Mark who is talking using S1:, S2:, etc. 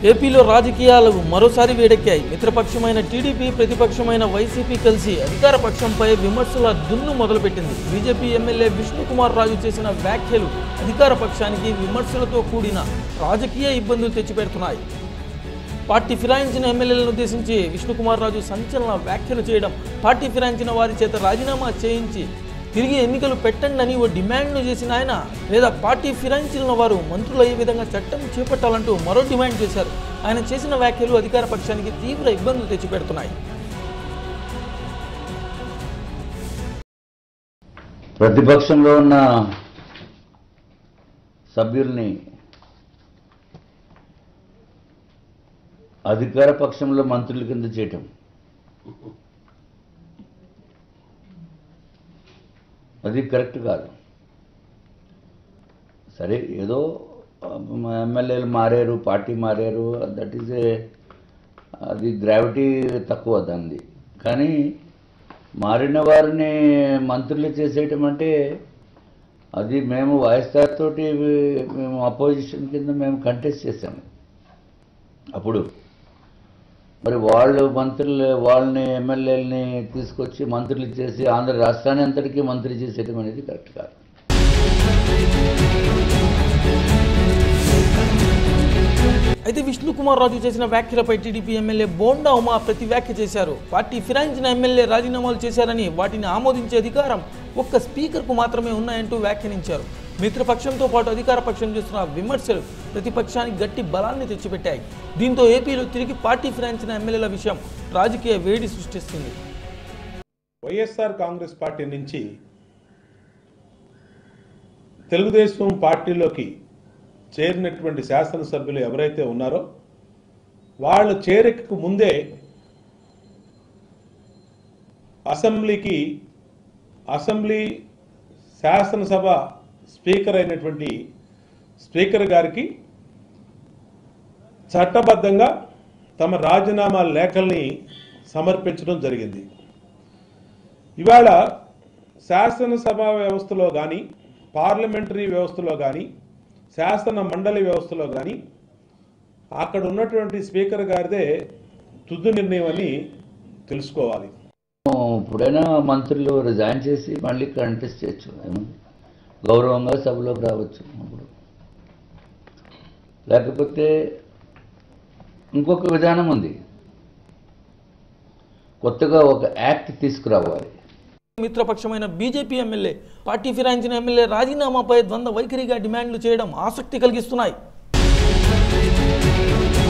S1: ఏపీలో రాజకీయాలు మరోసారి వేడెక్కాయి మిత్రపక్షమైన టీడీపీ ప్రతిపక్షమైన వైసీపీ కలిసి అధికార పక్షంపై విమర్శల దున్ను మొదలుపెట్టింది బీజేపీ ఎమ్మెల్యే విష్ణుకుమార్ రాజు చేసిన వ్యాఖ్యలు అధికార పక్షానికి విమర్శలతో కూడిన రాజకీయ ఇబ్బందులు తెచ్చిపెడుతున్నాయి పార్టీ ఫిరాయించిన ఎమ్మెల్యేలను ఉద్దేశించి విష్ణుకుమార్ రాజు సంచలన వ్యాఖ్యలు చేయడం పార్టీ ఫిరాయించిన వారి చేత రాజీనామా చేయించి తిరిగి ఎన్నికలు పెట్టండి అని ఓ డిమాండ్ను చేసిన ఆయన లేదా పార్టీ ఫిరాయించిన వారు మంత్రులు అయ్యే విధంగా చట్టం చేపట్టాలంటూ మరో డిమాండ్ చేశారు ఆయన చేసిన వ్యాఖ్యలు అధికార పక్షానికి తీవ్ర ఇబ్బందులు తెచ్చిపెడుతున్నాయి
S2: ప్రతిపక్షంలో ఉన్న సభ్యుల్ని అధికార పక్షంలో మంత్రుల కింద చేయటం అది కరెక్ట్ కాదు సరే ఏదో ఎమ్మెల్యేలు మారారు పార్టీ మారారు దట్ ఈజ్ ఏ అది గ్రావిటీ తక్కువ దాన్ని కానీ మారిన వారిని మంత్రులు చేసేయటం అంటే అది మేము వాయిస్టార్ తోటి మేము అపోజిషన్ కింద మేము కంటెస్ట్ చేసాము అప్పుడు మరి వాళ్ళు మంత్రులు వాళ్ళని ఎమ్మెల్యేలని తీసుకొచ్చి మంత్రులు చేసి ఆంధ్ర రాష్ట్రాన్ని అంతటికీ మంత్రి చేసేయటం అనేది కరెక్ట్ కాదు
S1: అయితే విష్ణుకుమార్ రాజు చేసిన వ్యాఖ్యలపై టీడీపీ ఎమ్మెల్యే బోండా ఉమా ప్రతి వ్యాఖ్య చేశారు పార్టీ ఫిరాయించిన ఎమ్మెల్యే రాజీనామాలు చేశారని వాటిని ఆమోదించే అధికారం ఒక్క స్పీకర్కు మాత్రమే ఉన్నాయంటూ వ్యాఖ్యానించారు మిత్రపక్షంతో పాటు అధికార పక్షం చేస్తున్న విమర్శలు ప్రతిపక్షానికి గట్టి బలాన్ని తెచ్చిపెట్టాయి దీంతో ఏపీలో తిరిగి పార్టీ ఫిరాయించిన ఎమ్మెల్యేల విషయం రాజకీయ వేడి సృష్టిస్తుంది
S3: వైఎస్ఆర్ కాంగ్రెస్ పార్టీ నుంచి తెలుగుదేశం పార్టీలోకి చేరినటువంటి శాసనసభ్యులు ఎవరైతే ఉన్నారో వాళ్ళు చేరికకు ముందే అసెంబ్లీకి అసెంబ్లీ శాసనసభ స్పీకర్ అయినటువంటి స్పీకర్ గారికి చట్టబద్ధంగా తమ రాజీనామా లేఖల్ని సమర్పించడం జరిగింది ఇవాళ శాసనసభ వ్యవస్థలో కానీ పార్లమెంటరీ వ్యవస్థలో కానీ శాసన మండలి వ్యవస్థలో కానీ అక్కడ ఉన్నటువంటి స్పీకర్ గారిదే తుది నిర్ణయం అని తెలుసుకోవాలి
S2: ఇప్పుడైనా మంత్రులు రిజైన్ చేసి మళ్ళీ కంటెస్ట్ చేయొచ్చు ఏముంది గౌరవంగా సభలోకి రావచ్చు అప్పుడు లేకపోతే ఇంకొక విధానం ఉంది కొత్తగా ఒక యాక్ట్ తీసుకురావాలి
S1: మిత్రపక్షమైన బీజేపీ ఎమ్మెల్యే పార్టీ ఫిరాయించిన ఎమ్మెల్యే రాజీనామాపై ద్వంద్వ వైఖరిగా డిమాండ్లు చేయడం ఆసక్తి కలిగిస్తున్నాయి